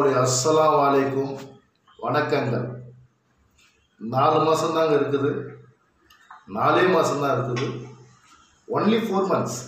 என்னுடைய அஸ்ஸலாமு அலைக்கும் வணக்கங்கள் நாலு மாதம்தாங்க இருக்குது நாலே மாதம்தான் இருக்குது ஒன்லி ஃபோர் மந்த்ஸ்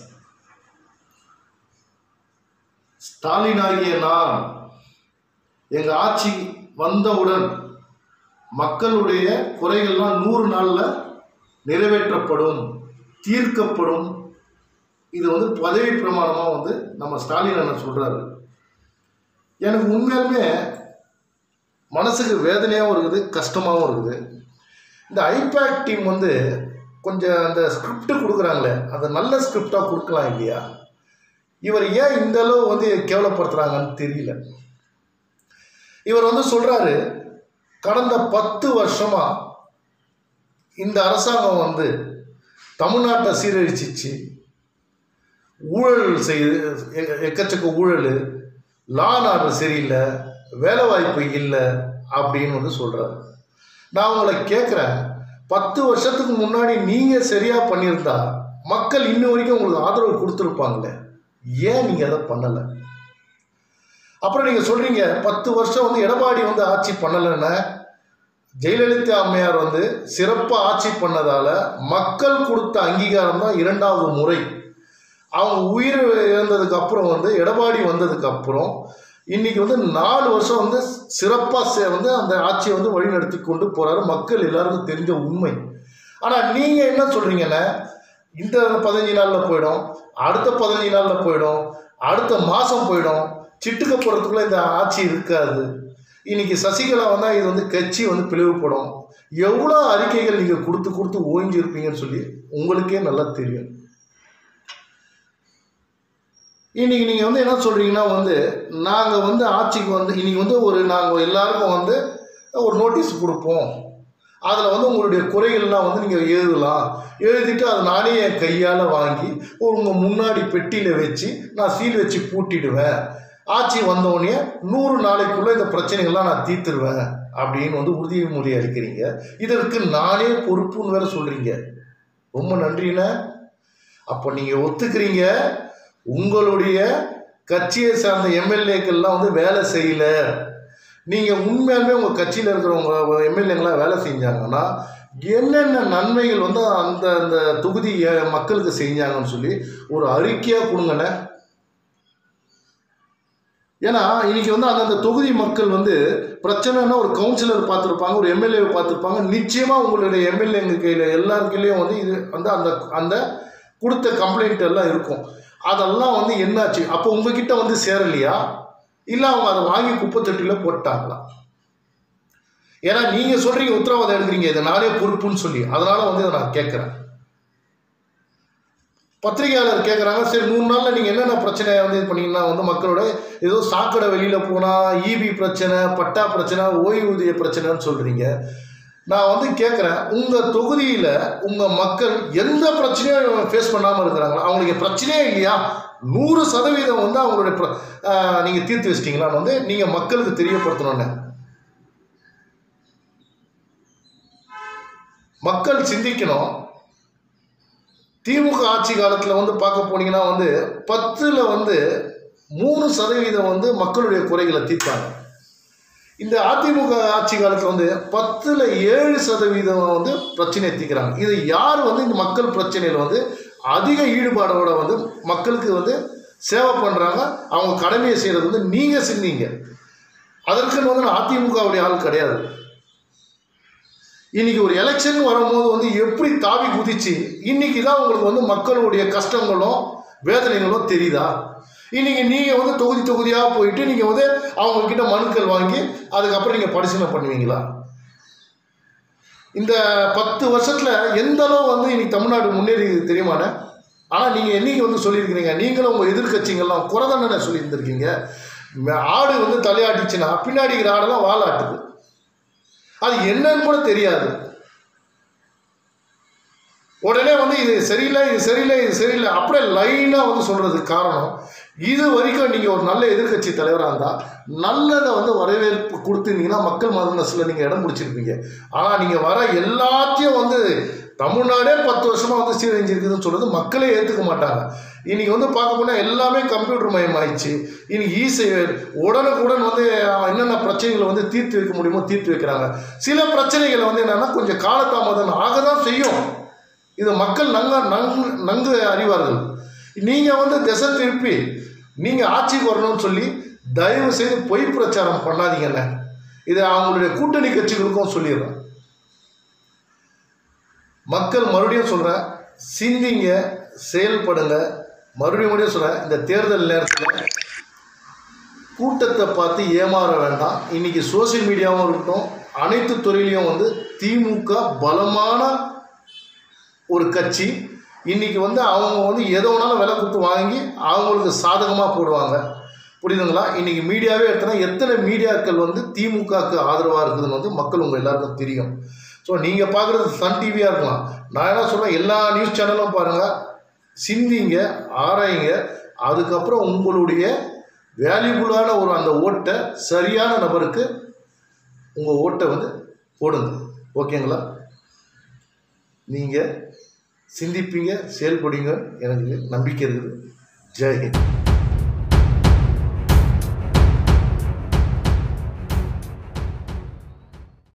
ஸ்டாலின் ஆகிய நான் எங்கள் ஆட்சி வந்தவுடன் மக்களுடைய குறைகள்லாம் நூறு நாளில் நிறைவேற்றப்படும் தீர்க்கப்படும் இது வந்து பதவி பிரமாணமாக வந்து நம்ம ஸ்டாலின் அண்ணன் சொல்கிறாரு எனக்கு உண்மையாலுமே மனசுக்கு வேதனையாகவும் இருக்குது கஷ்டமாகவும் இருக்குது இந்த ஐபேக் டீம் வந்து கொஞ்சம் அந்த ஸ்கிரிப்ட் கொடுக்குறாங்களே அந்த நல்ல ஸ்கிரிப்டாக கொடுக்கலாம் இல்லையா இவர் ஏன் இந்த அளவு வந்து கேவலப்படுத்துகிறாங்கன்னு தெரியல இவர் வந்து சொல்கிறாரு கடந்த பத்து வருஷமாக இந்த அரசாங்கம் வந்து தமிழ்நாட்டை சீரழிச்சிச்சு ஊழல் செய்து எ- எக்கச்சக்க ஊழல் லா ஆர்டர் சரியில்லை வேலை வாய்ப்பு இல்லை அப்படின்னு வந்து சொல்கிறாரு நான் உங்களை கேட்குறேன் பத்து வருஷத்துக்கு முன்னாடி நீங்கள் சரியாக பண்ணியிருந்தா மக்கள் இன்ன வரைக்கும் உங்களுக்கு ஆதரவு கொடுத்துருப்பாங்களே ஏன் நீங்கள் அதை பண்ணலை அப்புறம் நீங்கள் சொல்கிறீங்க பத்து வருஷம் வந்து எடப்பாடி வந்து ஆட்சி பண்ணலைன்னா ஜெயலலிதா அம்மையார் வந்து சிறப்பாக ஆட்சி பண்ணதால் மக்கள் கொடுத்த அங்கீகாரம் தான் இரண்டாவது முறை அவங்க உயிர் இழந்ததுக்கு அப்புறம் வந்து எடப்பாடி வந்ததுக்கு அப்புறம் இன்னைக்கு வந்து நாலு வருஷம் வந்து சிறப்பாக வந்து அந்த ஆட்சியை வந்து வழிநடத்தி கொண்டு போறாரு மக்கள் எல்லாருக்கும் தெரிஞ்ச உண்மை ஆனால் நீங்கள் என்ன சொல்றீங்கன்னா இந்த பதினஞ்சு நாளில் போயிடும் அடுத்த பதினஞ்சு நாளில் போயிடும் அடுத்த மாதம் போயிடும் சிட்டுக்க போகிறதுக்குள்ளே இந்த ஆட்சி இருக்காது இன்னைக்கு சசிகலா வந்தால் இது வந்து கட்சி வந்து பிளவுபடும் எவ்வளோ அறிக்கைகள் நீங்கள் கொடுத்து கொடுத்து ஓய்ஞ்சிருப்பீங்கன்னு சொல்லி உங்களுக்கே நல்லா தெரியும் இன்னைக்கு நீங்கள் வந்து என்ன சொல்கிறீங்கன்னா வந்து நாங்கள் வந்து ஆட்சிக்கு வந்து இன்னைக்கு வந்து ஒரு நாங்கள் எல்லாருக்கும் வந்து ஒரு நோட்டீஸ் கொடுப்போம் அதில் வந்து உங்களுடைய குறைகள்லாம் வந்து நீங்கள் எழுதலாம் எழுதிட்டு அதை நானே என் கையால் வாங்கி உங்கள் முன்னாடி பெட்டியில் வச்சு நான் சீல் வச்சு பூட்டிடுவேன் ஆட்சி வந்தோடனே நூறு நாளைக்குள்ளே இந்த பிரச்சனைகள்லாம் நான் தீர்த்துருவேன் அப்படின்னு வந்து உறுதிமொழி அளிக்கிறீங்க இதற்கு நானே பொறுப்புன்னு வேற சொல்கிறீங்க ரொம்ப நன்றிண்ணே அப்போ நீங்கள் ஒத்துக்கிறீங்க உங்களுடைய கட்சியை சார்ந்த எம்எல்ஏக்கள்லாம் வந்து வேலை செய்யல நீங்கள் உண்மையாலுமே உங்கள் கட்சியில் இருக்கிறவங்க எம்எல்ஏங்களாம் வேலை செஞ்சாங்கன்னா என்னென்ன நன்மைகள் வந்து அந்த அந்த தொகுதி அஹ், மக்களுக்கு செஞ்சாங்கன்னு சொல்லி ஒரு அறிக்கையாக கொடுங்கண்ணே ஏன்னா இன்னைக்கு வந்து அந்தந்த தொகுதி மக்கள் வந்து பிரச்சனைனா ஒரு கவுன்சிலர் பார்த்துருப்பாங்க ஒரு எம்எல்ஏ பார்த்துருப்பாங்க நிச்சயமாக உங்களுடைய எம்எல்ஏங்க கையில் எல்லார் கையிலையும் வந்து இது வந்து அந்த அந்த கொடுத்த கம்ப்ளைண்ட் எல்லாம் இருக்கும் அதெல்லாம் வந்து என்னாச்சு அப்போ உங்ககிட்ட வந்து சேரலையா இல்லை அவங்க அதை வாங்கி குப்பை தொட்டியில் போட்டாங்களா ஏன்னா நீங்கள் சொல்கிறீங்க உத்தரவாதம் எடுக்கிறீங்க இதை நானே பொறுப்புன்னு சொல்லி அதனால வந்து இதை நான் கேட்குறேன் பத்திரிகையாளர் கேட்குறாங்க சரி நூறு நாளில் நீங்கள் என்னென்ன பிரச்சனையை வந்து இது பண்ணீங்கன்னா வந்து மக்களோட ஏதோ சாக்கடை வெளியில் போனால் ஈபி பிரச்சனை பட்டா பிரச்சனை ஓய்வூதிய பிரச்சனைன்னு சொல்கிறீங்க நான் வந்து கேட்குறேன் உங்கள் தொகுதியில் உங்கள் மக்கள் எந்த பிரச்சனையும் ஃபேஸ் பண்ணாமல் இருக்கிறாங்களா அவங்களுக்கு பிரச்சனையே இல்லையா நூறு சதவீதம் வந்து அவங்களுடைய நீங்கள் தீர்த்து வச்சிட்டீங்களான்னு வந்து நீங்கள் மக்களுக்கு தெரியப்படுத்தணுன்னு மக்கள் சிந்திக்கணும் திமுக ஆட்சி காலத்தில் வந்து பார்க்க போனீங்கன்னா வந்து பத்தில் வந்து மூணு சதவீதம் வந்து மக்களுடைய குறைகளை தீர்த்தாங்க இந்த அதிமுக ஆட்சி காலத்தில் வந்து பத்தில் ஏழு சதவீதம் வந்து பிரச்சனையை தீர்க்கிறாங்க இது யார் வந்து இந்த மக்கள் பிரச்சனையில் வந்து அதிக ஈடுபாடோட வந்து மக்களுக்கு வந்து சேவை பண்ணுறாங்க அவங்க கடமையை செய்கிறது வந்து நீங்கள் செஞ்சீங்க அதற்குன்னு வந்து நான் அதிமுகவுடைய ஆள் கிடையாது இன்னைக்கு ஒரு எலெக்ஷன் வரும்போது வந்து எப்படி தாவி குதிச்சு இன்னைக்கு தான் உங்களுக்கு வந்து மக்களுடைய கஷ்டங்களும் வேதனைகளும் தெரியுதா இன்னைக்கு நீங்கள் வந்து தொகுதி தொகுதியாக போயிட்டு நீங்கள் வந்து அவங்க கிட்ட மனுக்கள் வாங்கி அதுக்கப்புறம் நீங்கள் பரிசீலனை பண்ணுவீங்களா இந்த பத்து வருஷத்தில் எந்த அளவு வந்து இன்னைக்கு தமிழ்நாடு முன்னேறி தெரியுமாண்ணே ஆனால் நீங்கள் என்னைக்கு வந்து சொல்லியிருக்கிறீங்க நீங்களும் உங்கள் எதிர்க்கட்சிங்கள்லாம் குறை தானே சொல்லியிருந்திருக்கீங்க ம- ஆடு வந்து தலையாட்டிச்சுன்னா பின்னாடி இருக்கிற ஆடெல்லாம் வாலாட்டுது அது என்னன்னு கூட தெரியாது உடனே வந்து இது சரியில்லை இது சரியில்லை இது சரியில்லை அப்படியே லைனாக வந்து சொல்கிறதுக்கு காரணம் இது வரைக்கும் நீங்கள் ஒரு நல்ல எதிர்க்கட்சி தலைவராக இருந்தால் நல்லதை வந்து வரவேற்பு கொடுத்துருந்தீங்கன்னா மக்கள் மனசில் நீங்கள் இடம் பிடிச்சிருப்பீங்க ஆனால் நீங்கள் வர எல்லாத்தையும் வந்து தமிழ்நாடே பத்து வருஷமா வந்து சீரழிஞ்சிருக்குதுன்னு சொல்றது மக்களே ஏற்றுக்க மாட்டாங்க இன்னைக்கு வந்து பார்க்க போனால் எல்லாமே கம்ப்யூட்டர் மயமாயிடுச்சு இன்னைக்கு ஈஸி உடனுக்குடன் வந்து என்னென்ன பிரச்சனைகளை வந்து தீர்த்து வைக்க முடியுமோ தீர்த்து வைக்கிறாங்க சில பிரச்சனைகளை வந்து என்னன்னா கொஞ்சம் காலதாமதம் ஆக தான் செய்யும் இது மக்கள் நங்க நன்கு நன்கு அறிவார்கள் நீங்கள் வந்து திசை திருப்பி நீங்கள் ஆட்சிக்கு வரணும்னு சொல்லி தயவு செய்து பொய் பிரச்சாரம் பண்ணாதீங்கண்ணே இதை அவங்களுடைய கூட்டணி கட்சிகளுக்கும் சொல்லிடுறேன் மக்கள் மறுபடியும் சொல்கிறேன் சிந்திங்க செயல்படுங்க மறுபடியும் மறுபடியும் சொல்கிறேன் இந்த தேர்தல் நேரத்தில் கூட்டத்தை பார்த்து ஏமாற வேண்டாம் இன்னைக்கு சோஷியல் மீடியாவும் இருக்கட்டும் அனைத்து துறையிலையும் வந்து திமுக பலமான ஒரு கட்சி இன்னைக்கு வந்து அவங்க வந்து எதை வேணாலும் விலை கொடுத்து வாங்கி அவங்களுக்கு சாதகமாக போடுவாங்க புரியுதுங்களா இன்னைக்கு மீடியாவே எடுத்தனா எத்தனை மீடியாக்கள் வந்து திமுகவுக்கு ஆதரவாக இருக்குதுன்னு வந்து மக்கள் உங்கள் எல்லாருக்கும் தெரியும் ஸோ நீங்கள் பார்க்குறது சன் டிவியாக இருக்கலாம் நான் என்ன சொல்கிறேன் எல்லா நியூஸ் சேனலும் பாருங்கள் சிந்திங்க ஆராயுங்க அதுக்கப்புறம் உங்களுடைய வேல்யூபுளான ஒரு அந்த ஓட்டை சரியான நபருக்கு உங்கள் ஓட்டை வந்து போடுங்க ஓகேங்களா நீங்கள் சிந்திப்பீங்க செயல்படுங்க எனக்கு நம்பிக்கை இருக்குது ஜெய்ஹிந்த்